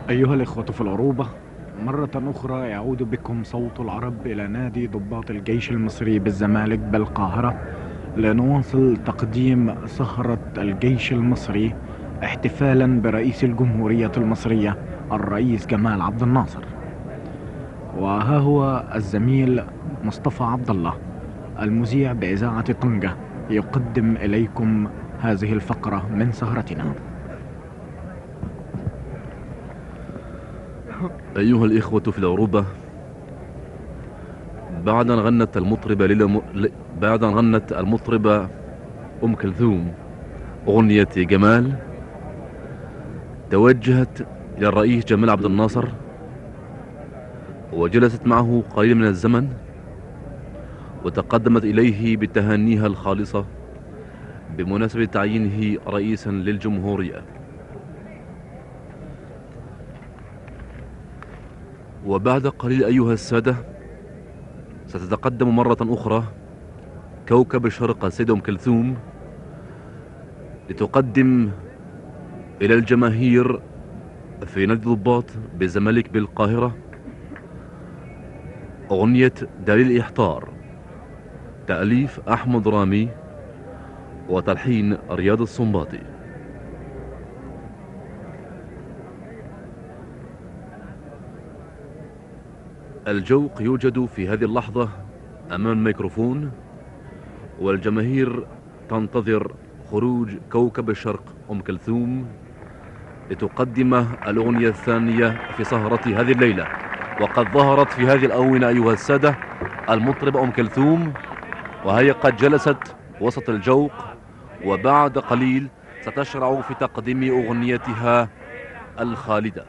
أيها الإخوة في العروبة مرة أخرى يعود بكم صوت العرب إلى نادي ضباط الجيش المصري بالزمالك بالقاهرة لنواصل تقديم سهرة الجيش المصري احتفالا برئيس الجمهورية المصرية الرئيس جمال عبد الناصر وها هو الزميل مصطفى عبد الله المذيع بإذاعة طنجة يقدم إليكم هذه الفقرة من سهرتنا أيها الإخوة في العروبة بعد أن غنت المطربة ليلى م... ل... بعد أن غنت المطربة أم كلثوم أغنية جمال توجهت إلى الرئيس جمال عبد الناصر وجلست معه قليلا من الزمن وتقدمت إليه بتهانيها الخالصة بمناسبة تعيينه رئيسا للجمهورية وبعد قليل أيها السادة ستتقدم مرة أخرى كوكب الشرق السيدة أم كلثوم لتقدم إلى الجماهير في نادي ضباط بالزمالك بالقاهرة أغنية دليل الإحضار تأليف أحمد رامي وتلحين رياض الصنباطي الجوق يوجد في هذه اللحظة أمام الميكروفون والجماهير تنتظر خروج كوكب الشرق أم كلثوم لتقدم الأغنية الثانية في سهرة هذه الليلة وقد ظهرت في هذه الأونة أيها السادة المطربة أم كلثوم وهي قد جلست وسط الجوق وبعد قليل ستشرع في تقديم أغنيتها الخالدة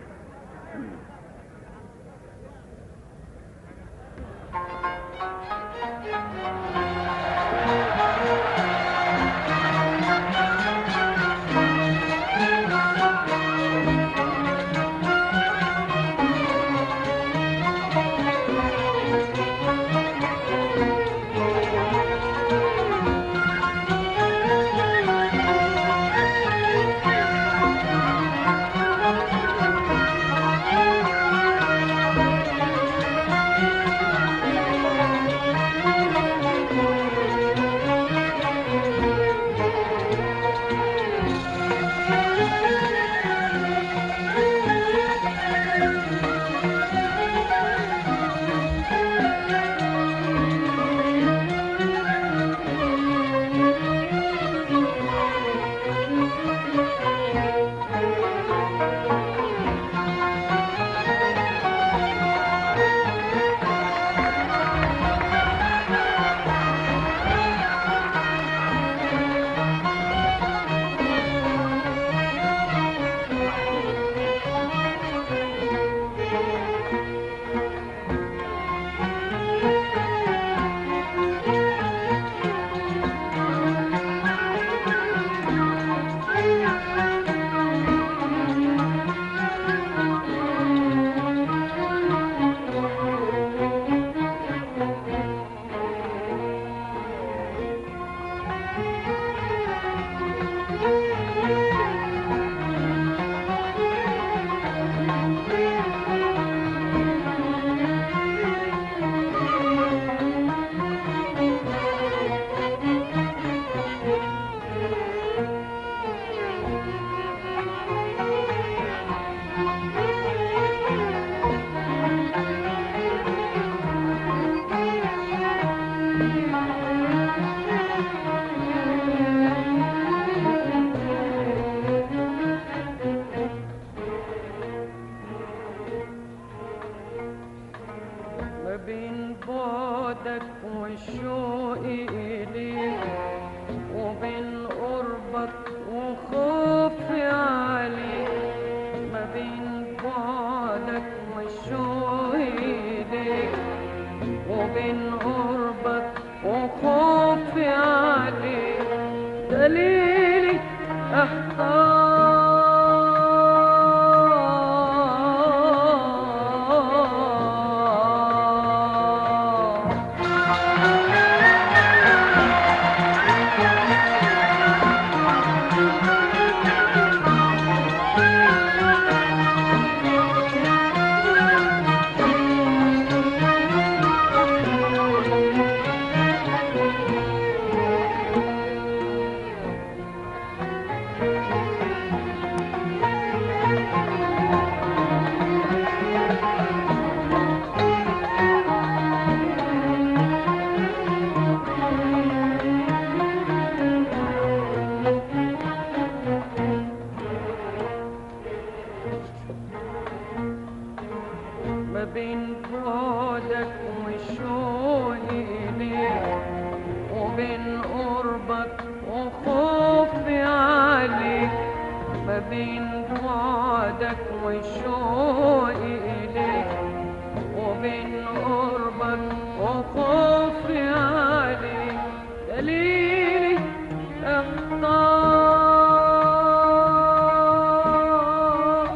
ما بين بعدك وشوقي إليك وبين قربك وخوفي عليك ما بين بعدك وشوقي إليك وبين قربك وخوفي عليك دليلي احتار بين بعدك والشوق إليك وبين قربك وخوفي عليك ما بين بعدك والشوق إليك وبين قربك وخوفي عليك دليلي احتار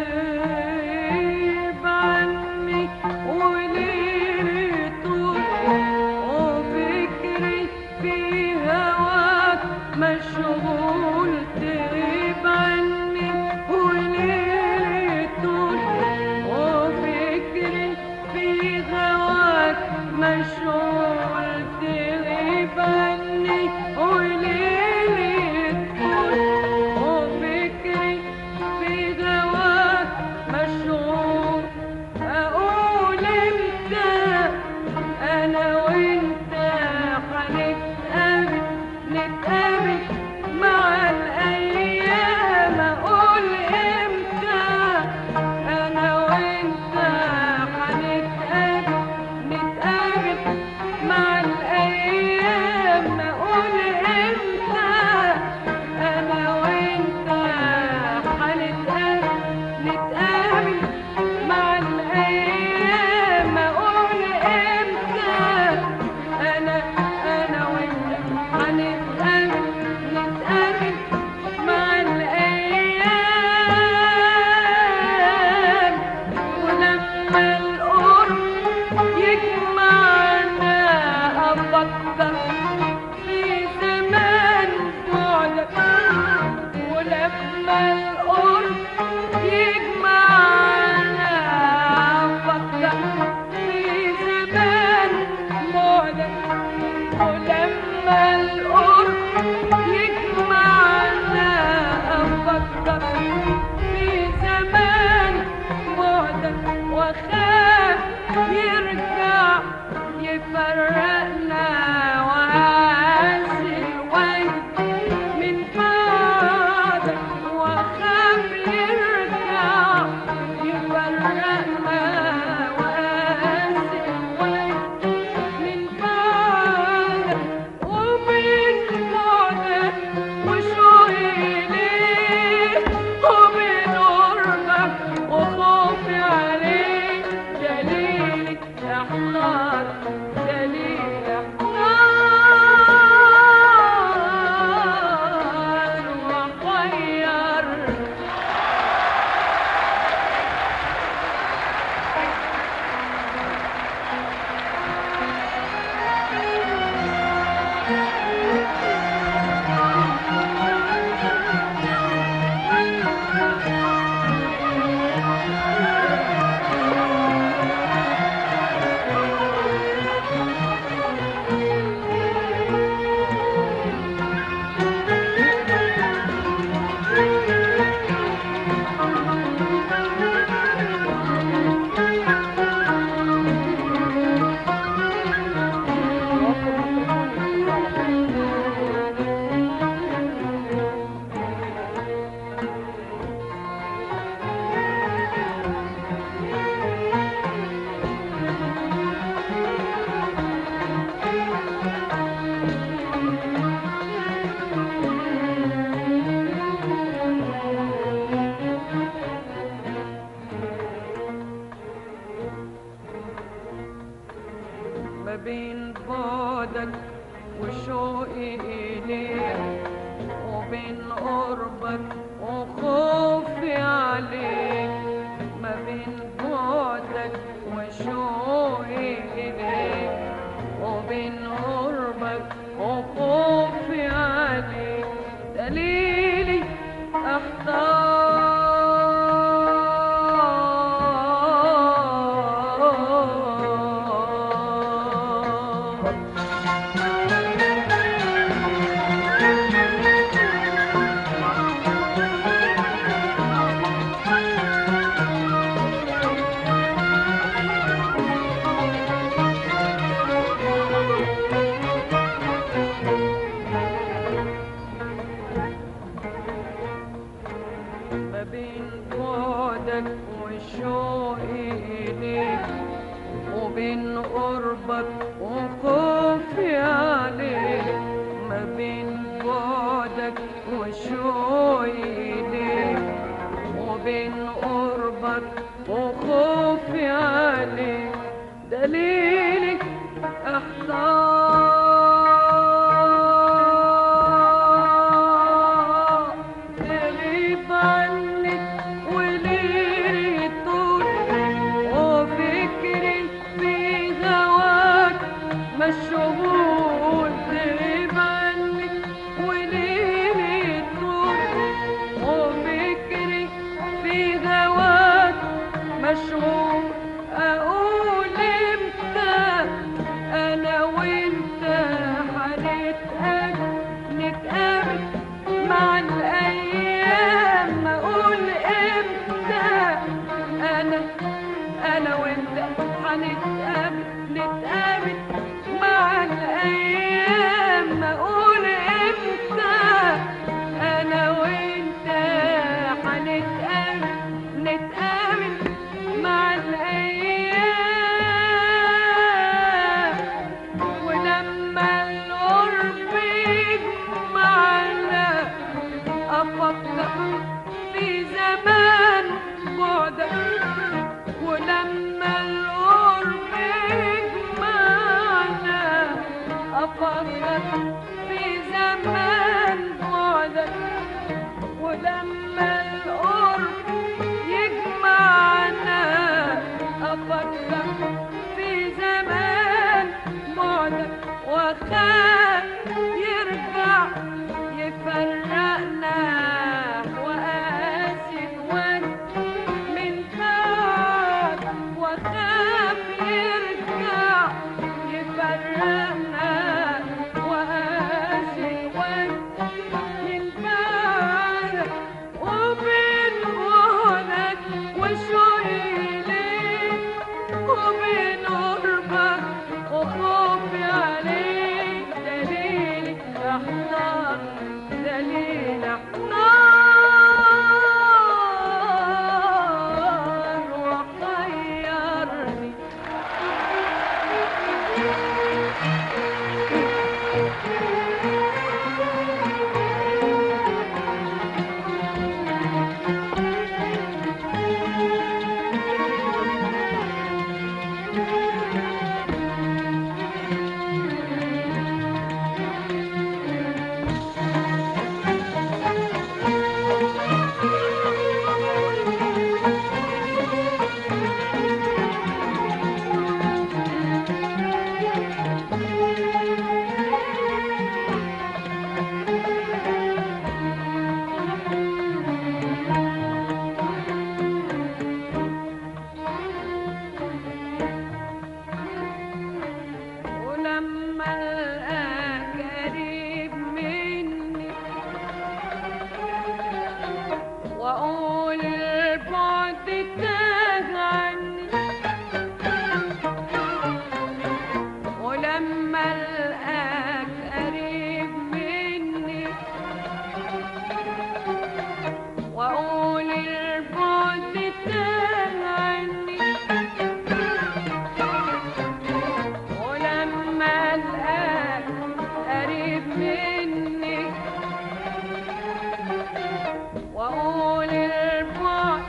غيب عني وليلي طول وفكري في هواك مشغول تغيب عني وليلي طول وفكري في هواك مشغول تغيب عني وليلي طول وفكري في هواك مشغول اقول امتى انا وانت هنتقابل نتقابل مع الايام اقول امتى انا وانت هنتقابل نتقابل مع الايام اقول امتى انا وانت هنتقابل نتقابل مع الايام اقول امتى انا انا وانت هنتقابل نتقابل مع الايام ولما القرب يجمعنا افكر في زمان بعدك ولما القرب يجمعنا افكر في زمان بعدك ولما القرب يجمعنا افكر في زمان بعدك واخاف يرجع يفرقنا وعاش الوقت من بعدك واخاف يرجع يفرقنا وعاش الوقت من بعدك ومن بعدك وشوقي ليك ومن قربك وخوفي عليك دليلك احتار دليل احتار وخير ما بين بعدك وشوقي إليك وبين قربك وخوفي عليك ما بين بعدك وشوقي إليك وبين قربك وخوفي عليك دليلي احتار بين بعدك وشوقي إليك وبين قربك وخوفي عليك ما بين بعدك وشوقي إليك وبين قربك وخوفي عليك دليلك احتار تغيب عنك وليلي طول وفكري في هواك مشغول تغيب عنك وليلي طول وفكري في هواك مشغول اقول امتى انا وانت هنتقابل نتقابل مع الايام اقول امتى انا انا وانت هنتقابل نتقابل مع الايام اقول امتى انا وانت هنتقابل نتقابل مع الايام ولما القرب يجمعنا افكر في زمان بعدك ولما القرب يجمعنا افكر في زمان بعدك ولما القرب يجمعنا أفكر في زمان بعدك وخاف يرجع يفرقنا وقاسي وانت من بعد وخاف يرجع يفرقنا وقاسي وانت من بعد وبين بعدك وشوقي ليك وبين قربك وخوفي عليك دليلي احتار دليل احتار وحيرني ولما القاك قريب مني واقول البعد تاه عني ولما القاك قريب مني واقول البعد تاه عني ولما القاك قريب مني واقول البعد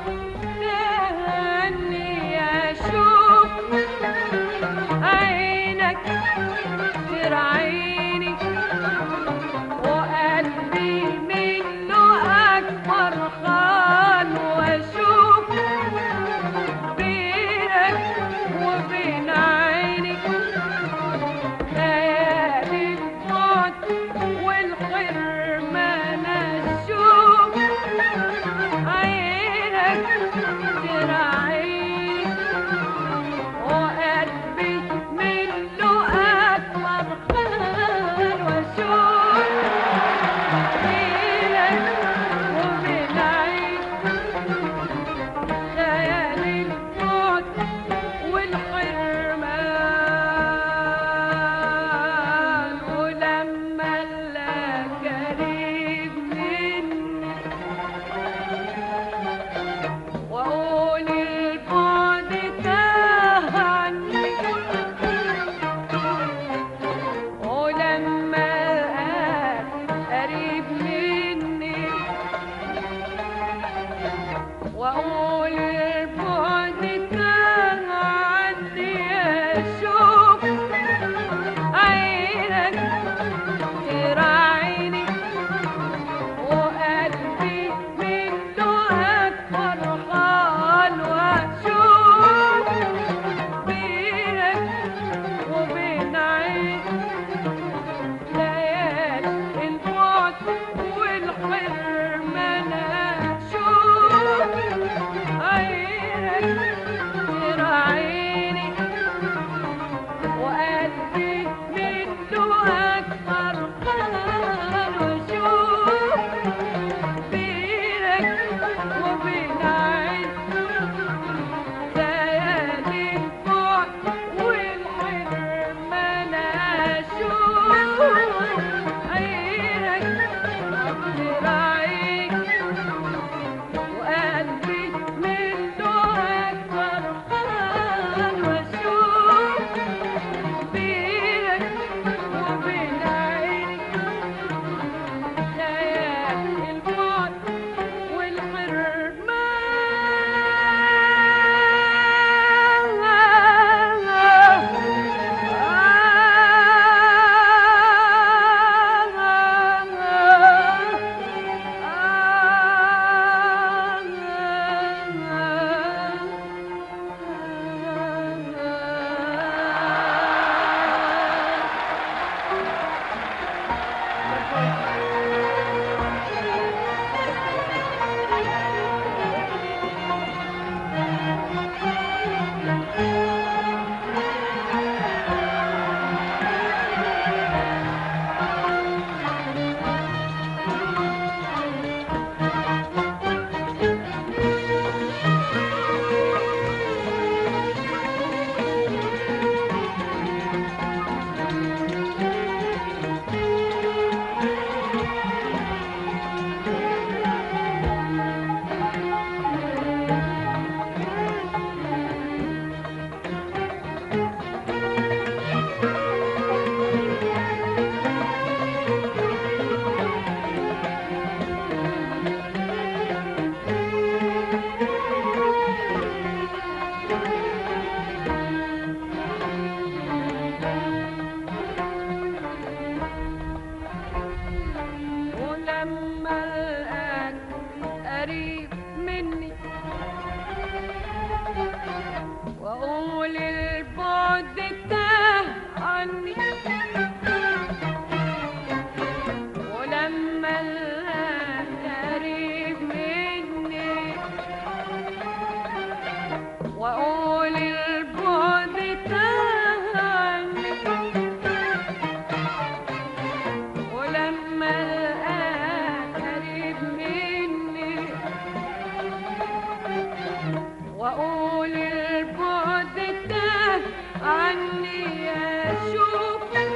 تهني اشوف عينك ترعيني وقلبي منه اكبر خان واشوف بينك وبين عيني ليالي البعد والحرمان اشوف عينك تراعيني وقلبي منه اكبر خير واشوف بينك وبين عيني ليالي البعد والحرمان ولما الاقى قريب مني وأقول البعد كان عني أشوف عينك تراعيني وقلبي منه أكبر فرحان وأشوف بينك وبين عيني ليالي البعد والحرمان أشوف عينك تراعيني وقلبي منه أكبر خان وأشوف بينك وبين عين ليالي البعد والحرمان أشوف عينك تراعيني وقلبي منه أكبر خان وأشوف بينك وبين عيني ليالي البعد والحرمان ولما الآن قريب مني وأقول البعد تاه عني ولما الآن قريب مني وأقول البعد تاه عني ولما الآن قريب مني وأقول البعد تاه عني أشوف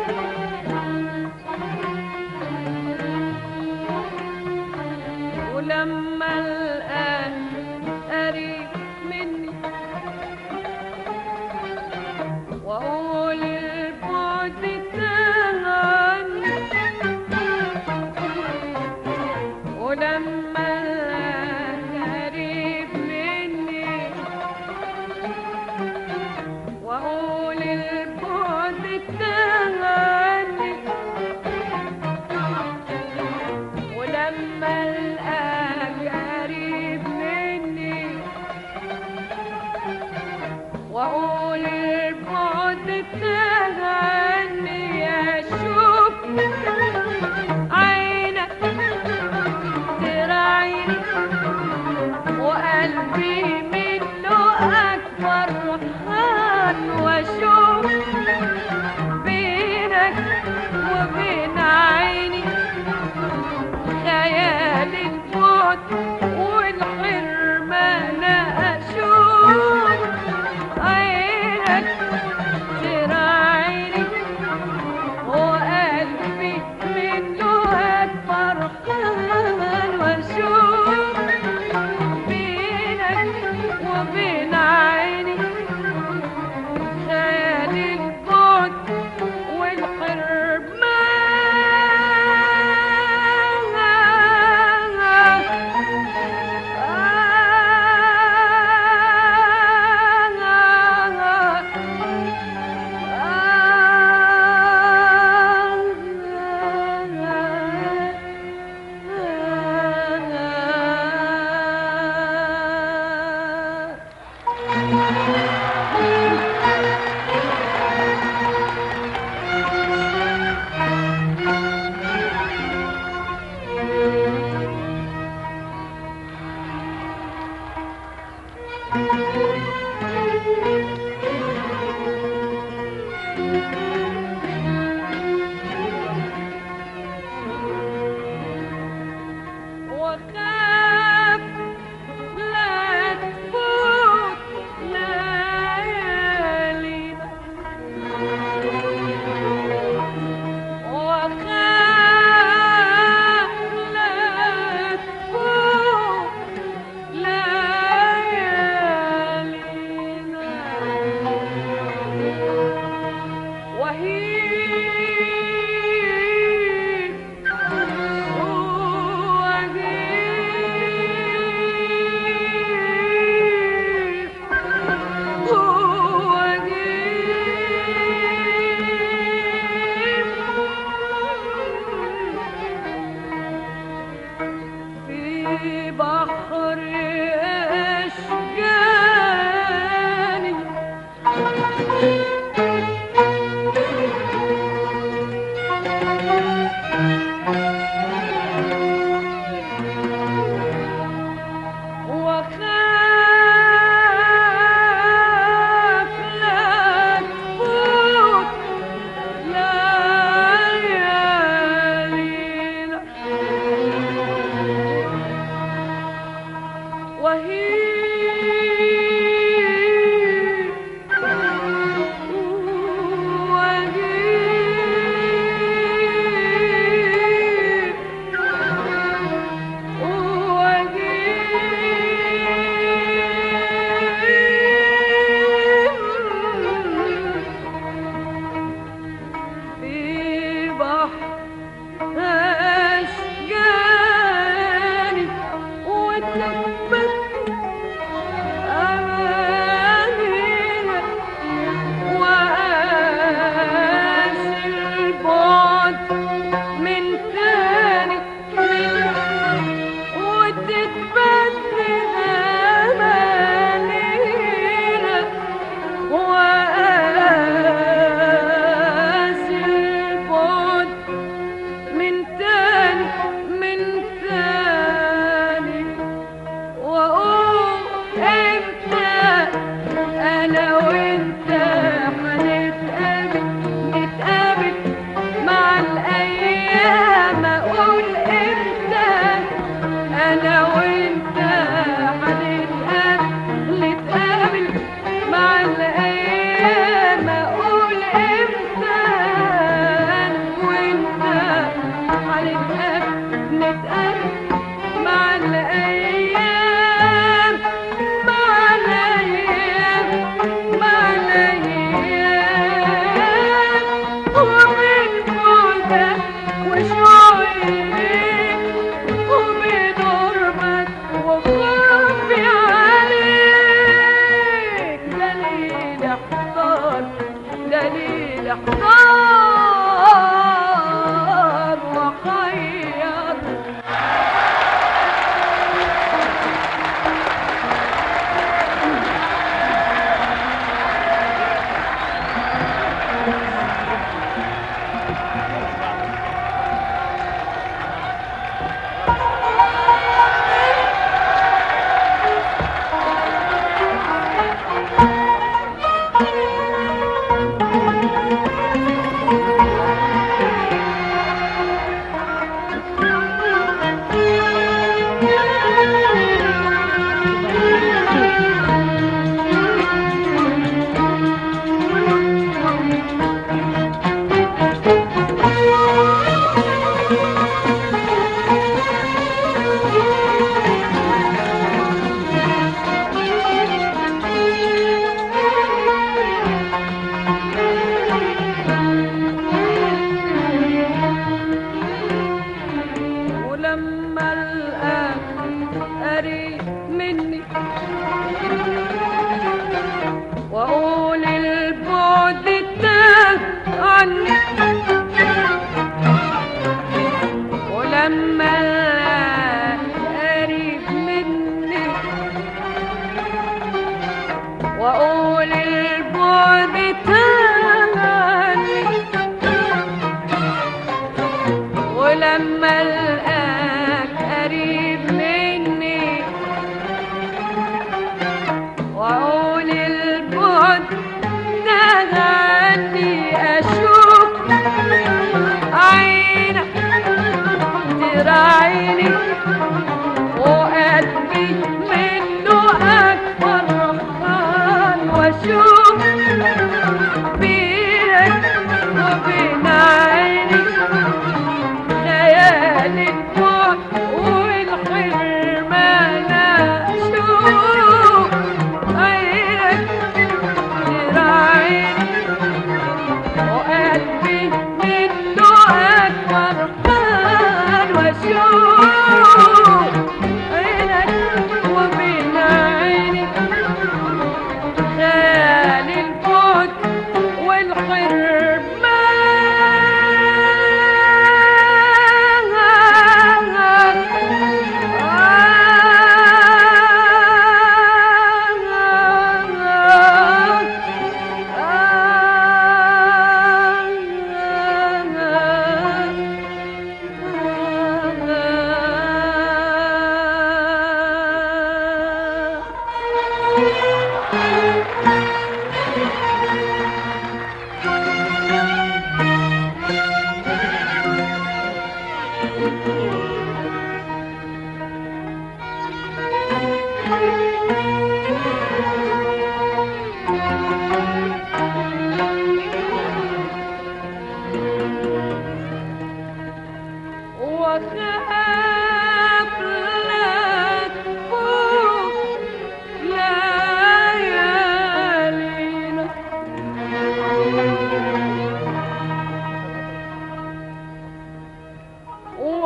ولما الآن قريب مني وأقول البعد تهاني ولما الآن قريب مني وأقول البعد تهاني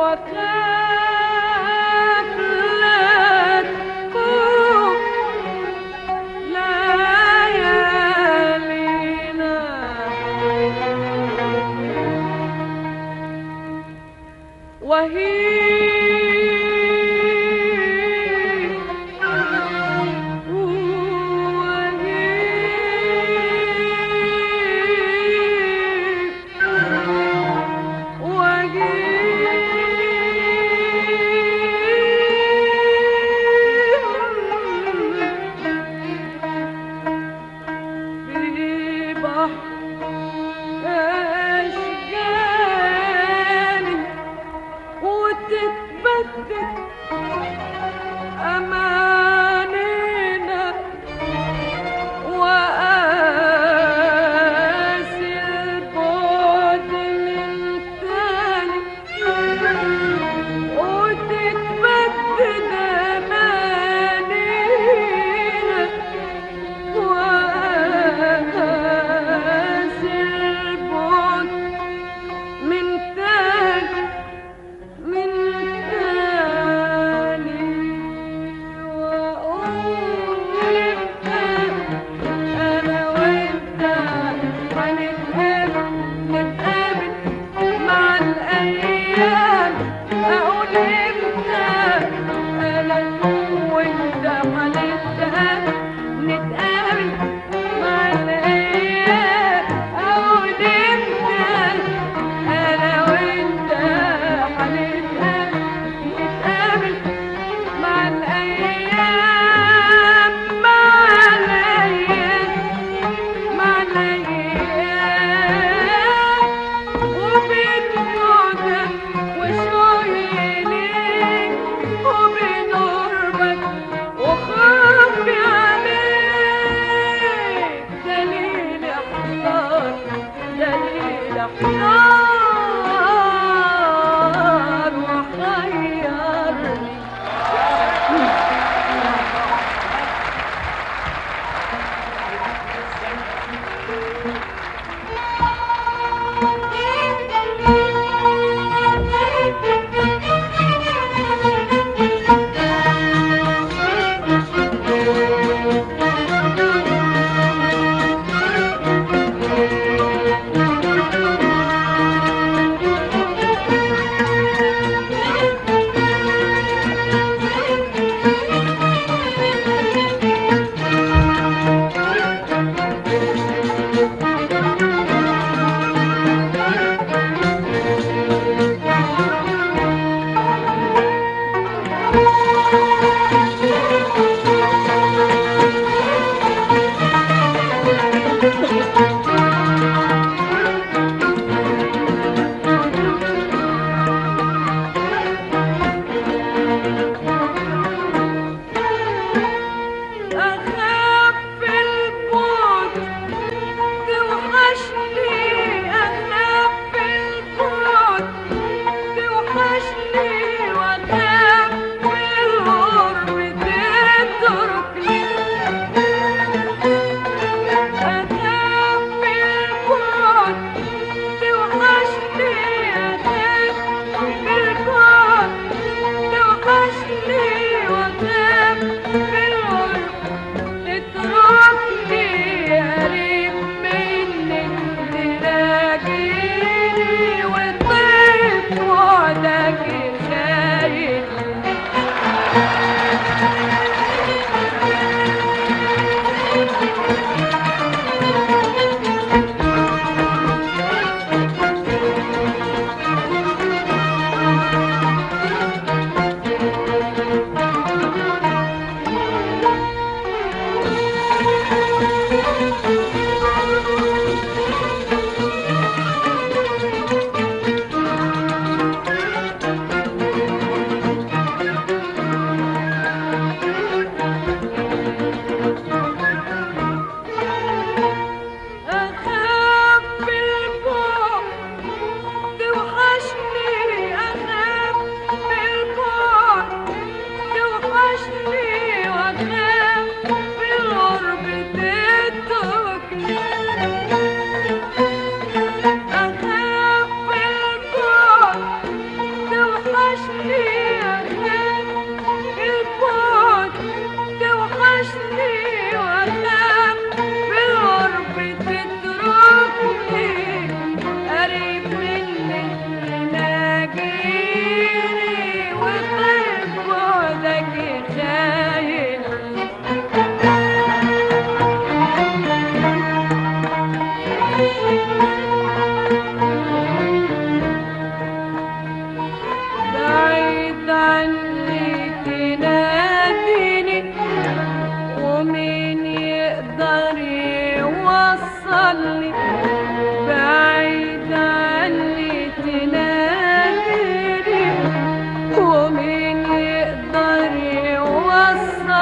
وخاف لا تفوق ليالينا وهي في بحر أشجاني وتتبدد أمانينا وقاسي البعد من تاني وتتبدد أمانينا وقاسي البعد من تاني من تاني وأقول أنا وأنت هنتقابل نتقابل مع الأيام أقول إمتى أنا وأنت هنتقابل نتقابل مع الأيام أقول إمتى أنا وأنت هنتقابل نتقابل مع الأيام مع الأيام مع الأيام وبين بعدك وشوقي ليك وبين قربك وخوفي عليك دليل احتار دليل احتار وحيرني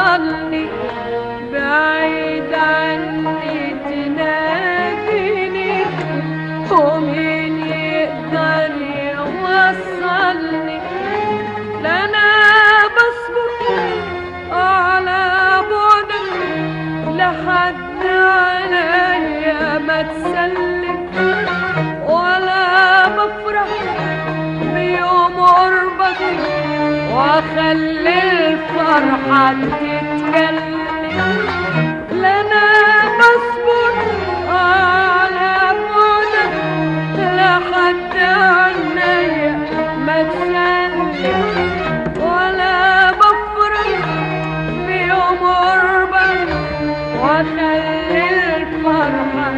وصلني بعيد عني تناديني ومين يقدر يوصلني لا انا بصبر على بعدك لحد عليا ما تسلم ولا بفرح بيوم قربك واخلي الفرحة تتكلم لا انا بصبر على بعدك لحد عينيا ما تسلم ولا بفرح بيوم قربك واخلي الفرحة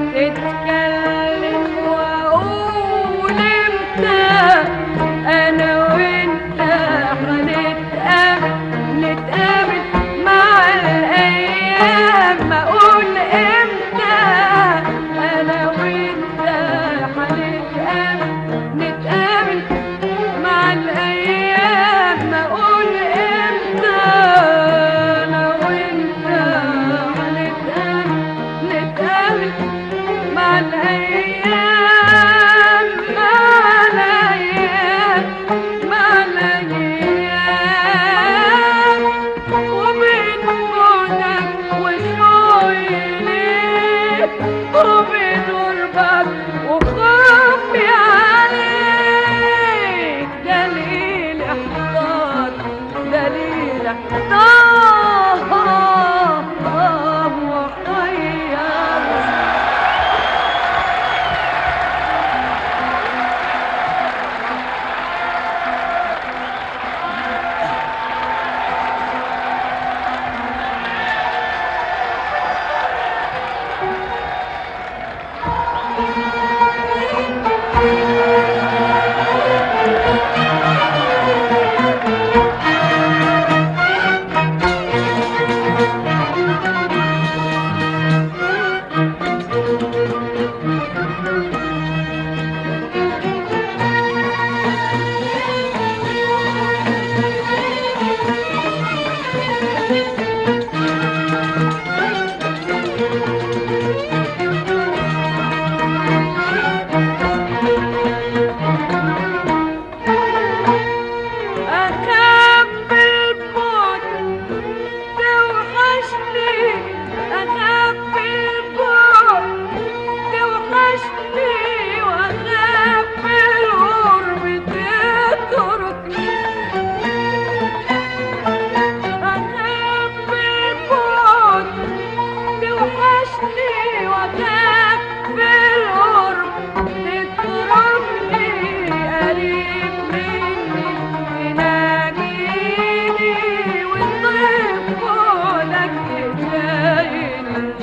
تتكلم واقول امتى انا وانت هنتقابل نتقابل مع الايام اقول امتى انا وانت هنتقابل نتقابل مع الايام اقول امتى انا وانت هنتقابل نتقابل مع الايام مع الايام مع الايام وبين بعدك وشوقي ليك وبين قربك وخوفي عليك دليل احتار دليل احتار وحير أخاف البعد توحشني أخاف البعد توحشني وأخاف القرب تتركني أخاف البعد توحشني وأخاف القرب تتركني قريب مني تناجيني والطيب فوقك تجايني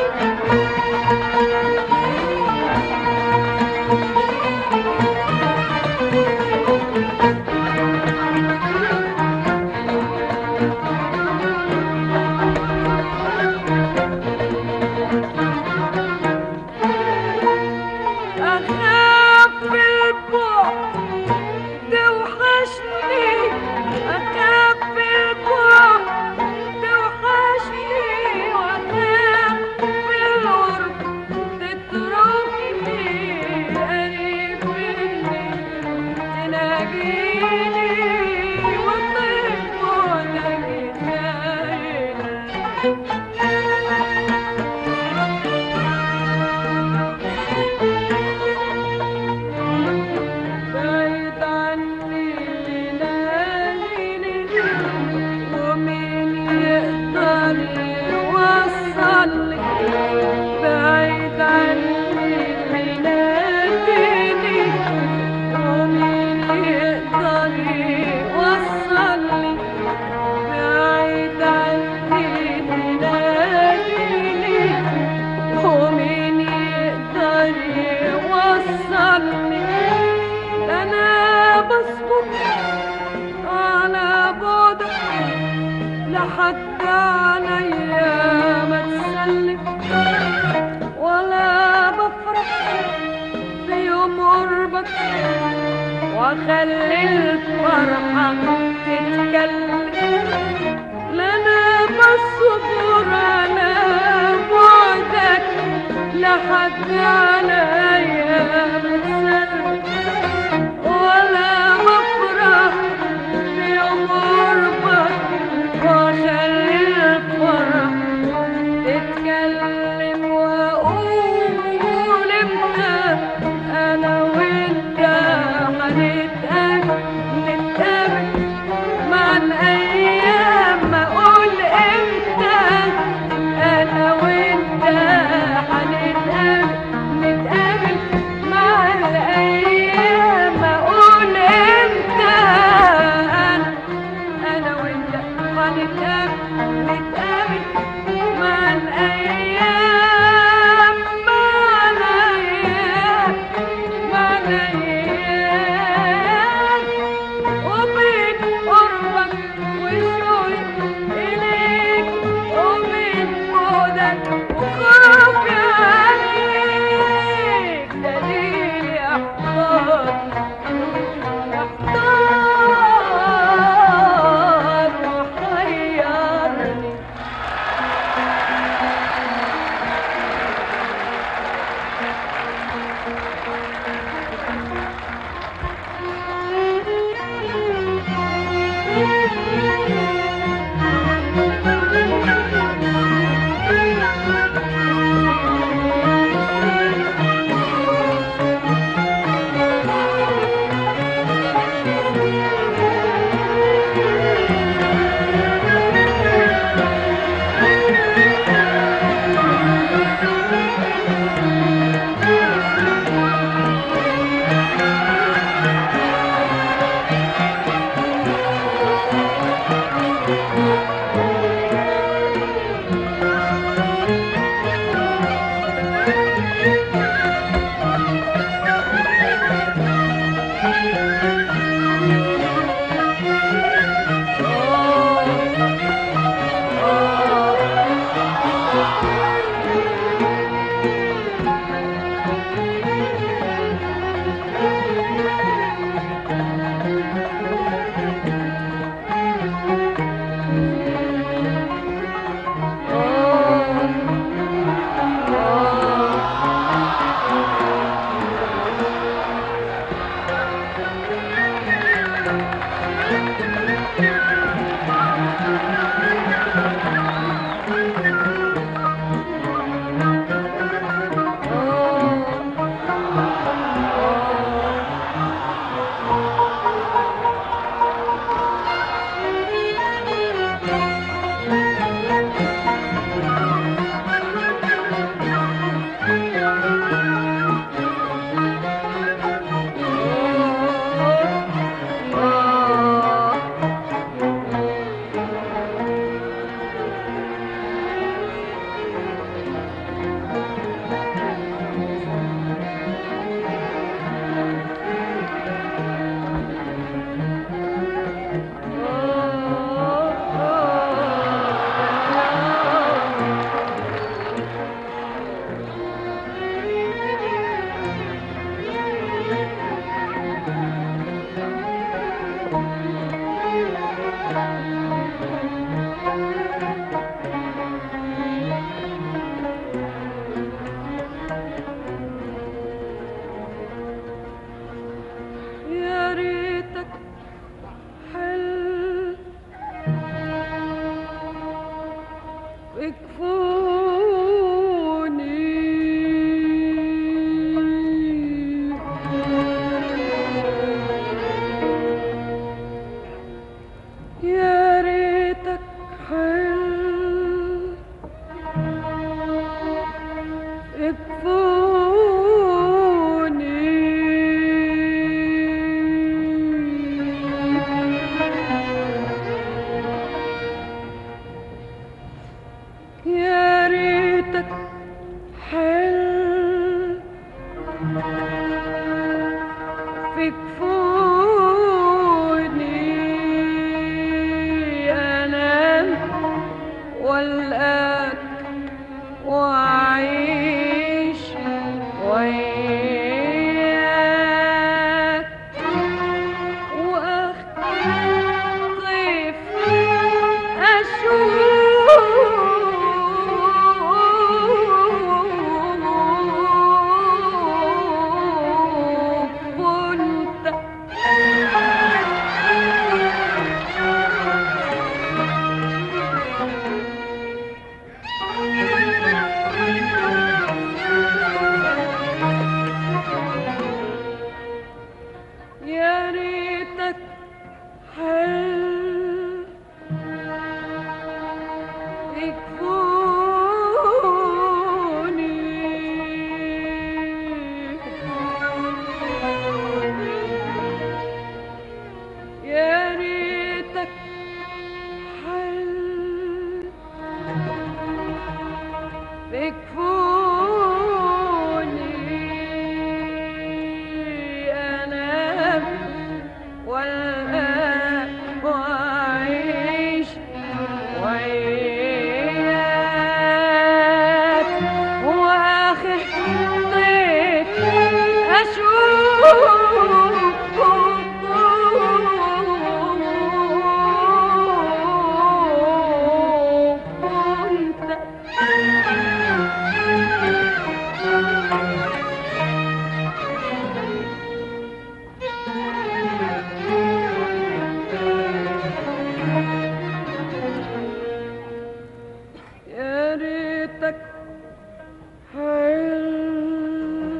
أخاف البعد توحشني أخاف البعد توحشني وأخاف القرب تتركني قريب مني تلاقيني وطيب بعدك جايني بعيد عني لياليني ومين يقدر يوصلني بعيد عني لياليني ومين يقدر يوصلني بعيد عني لياليني ومين يقدر يوصلني انا بصبر على بعدك لحد عليا ما تسلم ولا بفرح في يوم قربك واخلي الفرحة تتكلم لا انا بصبر على بعدك لحد عليا ما تسلم ولا بفرح بيوم قربك واخلي الفرح تتكلم واقول امتى انا وانت هنتقابل نتقابل مع الايام ما اقول امتى انا وانت هنتقابل نتقابل مع الايام ما اقول امتى انا انا وانت هنتقابل نتقابل مع الايام مع الايام مع الايام وبين قربك وشوقي إليك وبين بعدك وخوفي عليك دليلي أحضر أحضر وحيرني يا ريتك حل يكفوني يا ريتك حل يكفوني يا ريتك حل فيكفوني انام والقاك وأعيش وياك وأخطف أشوف ريتك حلو يكفوني يا ريتك حلو بكفوني أنام والآن وأعيش وياك وآخر طيف أشوف وأنت يا ريتك حلو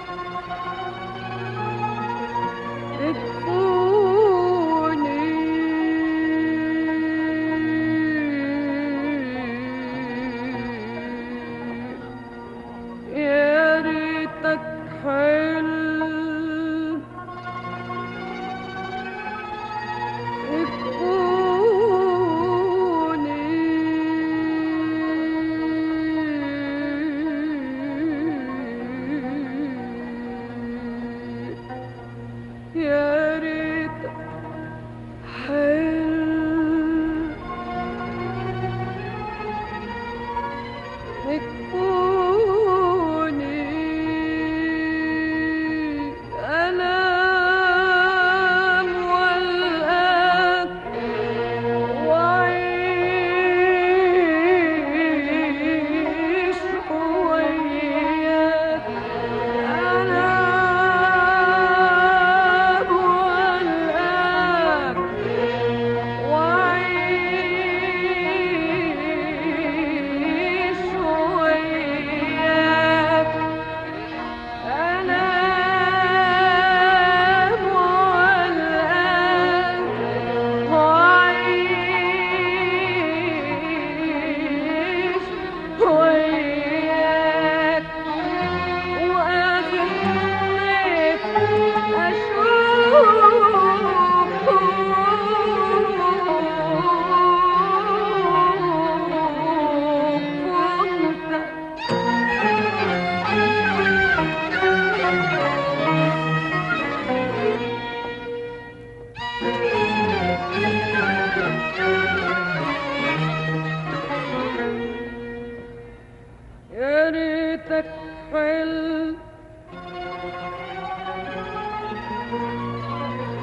تكفوني يا ريتك حلو تكفوني يا ريت حلو تكفوني أنام والآن وأعيش وياك أنام والآن وأعيش وياك أنام والآن وأعيش وياك وآخر طيف أشوف وأنت يا ريتك حلو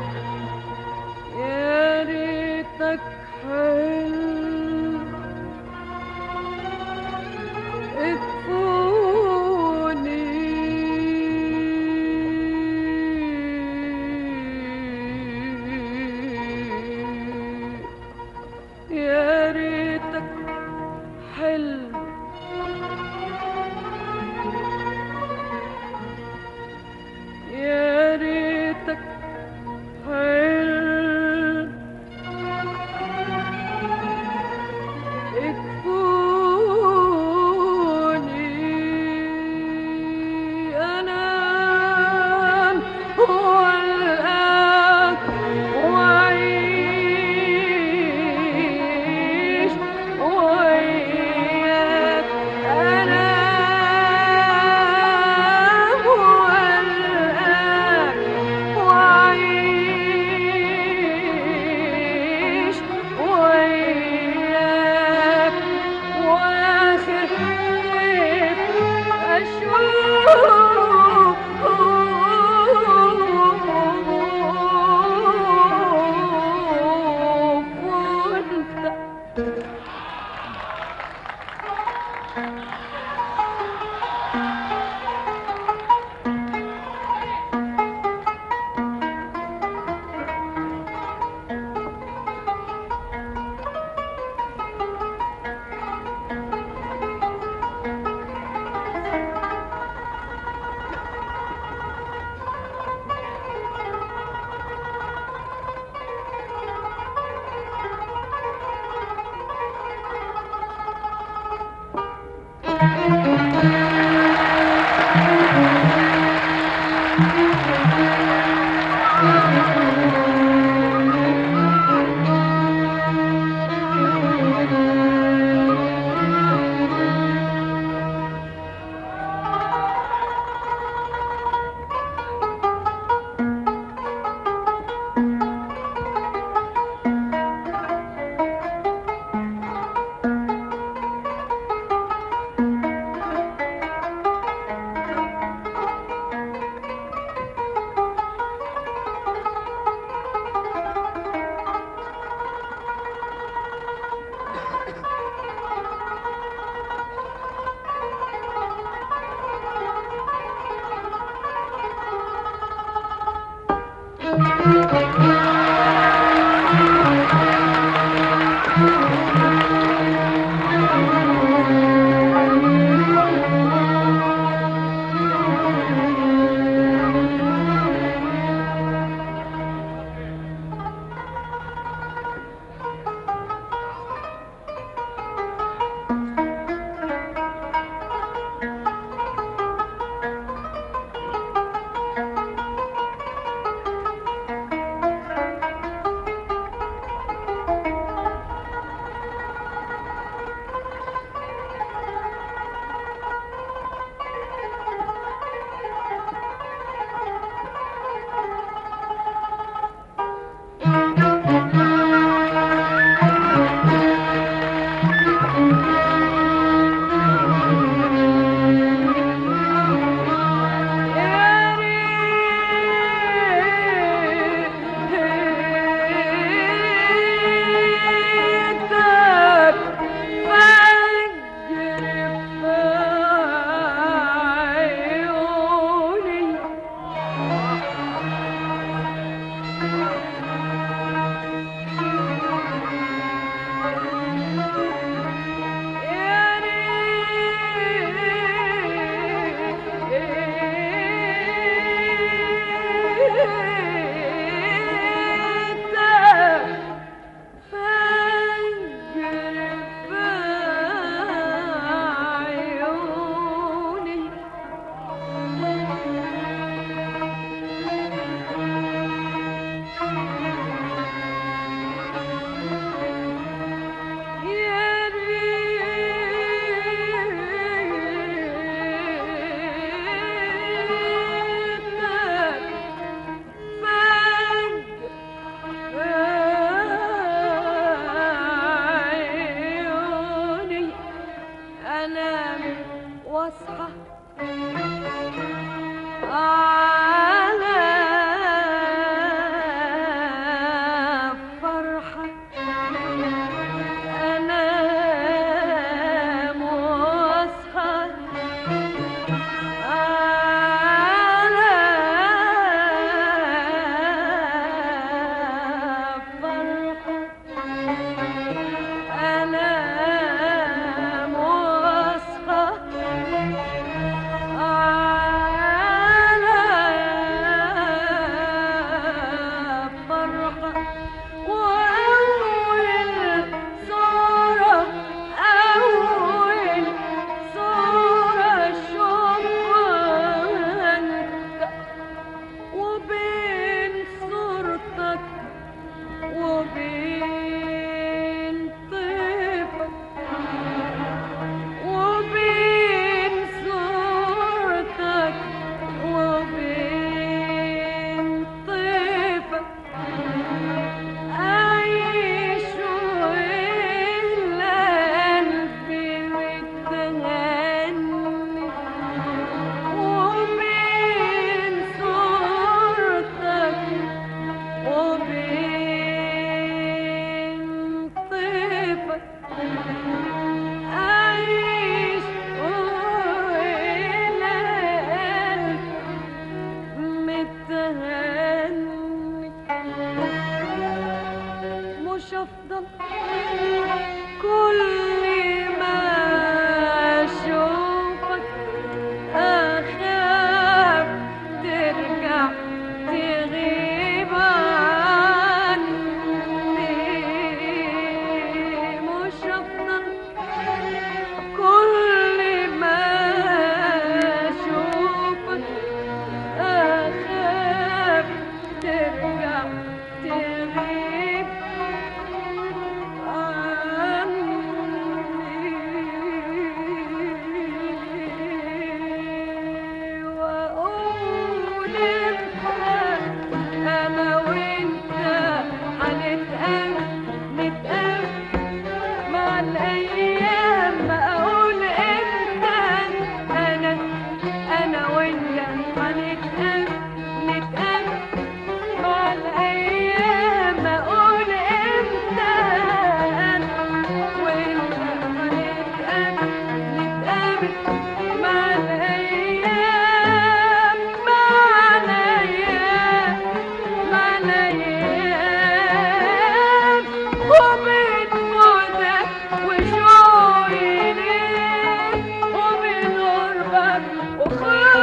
وخاف